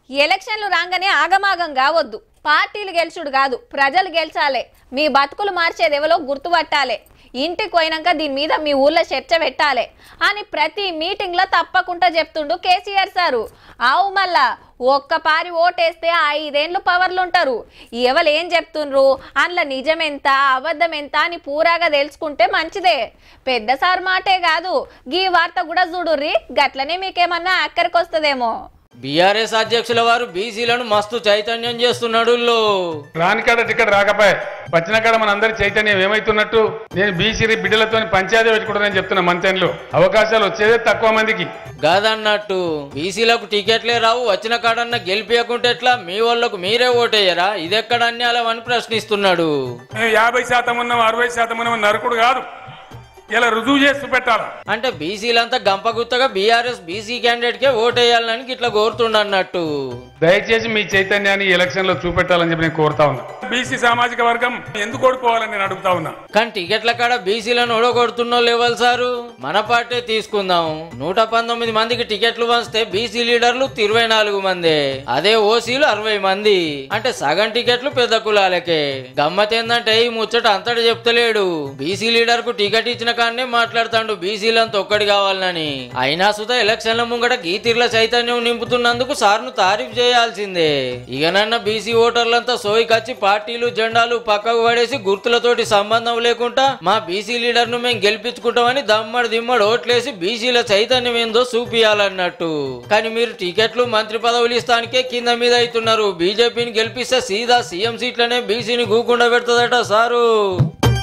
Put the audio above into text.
ఎలక్షన్లు రాగానే ఆగమాగం కావద్దు పార్టీలు గెలుచుడు కాదు ప్రజలు గెలిచాలే మీ బతుకులు మార్చేది ఎవరో గుర్తుపట్టాలే ఇంటికి పోయినాక దీని మీద మీ ఊళ్ళో చర్చ పెట్టాలి అని ప్రతి మీటింగ్ లో తప్పకుండా చెప్తుండు కేసీఆర్ సారు ఆవు మళ్ళా ఒక్క పారి ఓటేస్తే ఐదేండ్లు పవర్లు ఉంటారు ఎవరు ఏం చెప్తుండ్రు అందులో నిజమెంత అబద్ధం ఎంత అని పూరాగా తెలుసుకుంటే మంచిదే పెద్ద సార్ మాటే కాదు గీ వార్త కూడా చూడుర్రి గట్లనే మీకేమన్నా అక్కడికి వస్తుందేమో బీఆర్ఎస్ అధ్యక్షుల వారు బీసీలను మస్తు చైతన్యం చేస్తున్నాడు లో. రాని కాడ టికెట్ రాకపోయే వచ్చిన కాడ మన అందరి చైతన్యం ఏమైతున్నట్టు నేను బీసీ బిడ్డలతో పంచాయతీ పెట్టుకుంటానని చెప్తున్నా మంత్రులు అవకాశాలు వచ్చేదే తక్కువ మందికి కాదన్నట్టు బీసీలకు టికెట్లే రావు వచ్చిన కాడన్న గెలిపియకుంటే ఎట్లా మీ వాళ్ళకు మీరే ఓటేయరా ఇదెక్కడ అన్యాయం అని ప్రశ్నిస్తున్నాడు మేము యాభై శాతం ఉన్నాం అరవై శాతం ఉన్నాం నరకుడు కాదు ఇలా రుజువు చేస్తూ పెట్టాలా అంటే బీసీలంతా గంపగుత్తగా బీఆర్ఎస్ బీసీ క్యాండిడేట్ కే ఓటేయాలని ఇట్లా కోరుతుండన్నట్టు దయచేసి మీ చైతన్యాన్ని ఈ ఎలక్షన్ లో చూపెట్టాలని చెప్పి నేను కోరుతా ఉన్నా బీసీ సామాజిక వర్గం ఎందుకు ఓడిపోవాలని నేను అడుగుతా ఉన్నా కానీ టికెట్ల కాడ బీసీలను ఓడగొడుతున్నో లేవల్ సారు మన పార్టీ తీసుకుందాం నూట పంతొమ్మిది మందికి టికెట్లు పంచితే బీసీ లీడర్లు ఇరవై నాలుగు మంది అదే ఓసీలు అరవై మంది అంటే సగం టికెట్లు పెద్ద కులాలకే గమ్మత్ ఏందంటే ఈ ముచ్చట అంతటి చెప్తలేడు బీసీ లీడర్ కు టికెట్ ఇచ్చిన కాడనే మాట్లాడుతాడు బీసీలంతా ఒక్కడి కావాలని అయినా సుధా ఎలక్షన్ల ముంగట గీతిర్ల చైతన్యం నింపుతున్నందుకు సార్ను తారీఫ్ చేయాల్సిందే ఇకనన్న బీసీ ఓటర్లంతా సోయికొచ్చి పార్టీలు జెండాలు పక్కకు పడేసి గుర్తులతోటి సంబంధం లేకుండా మా బీసీ లీడర్ ను మేము గెలిపించుకుంటామని దమ్మడి దిమ్మడి ఓట్లేసి బీసీల చైతన్యం ఏందో చూపియాలన్నట్టు కానీ మీరు టికెట్లు మంత్రి పదవులు ఇస్తానికే కింద మీద అవుతున్నారు బీజేపీని గెలిపిస్తే సీదా సీఎం సీట్లనే బీసీని గూకుండా పెడుతుందట సారు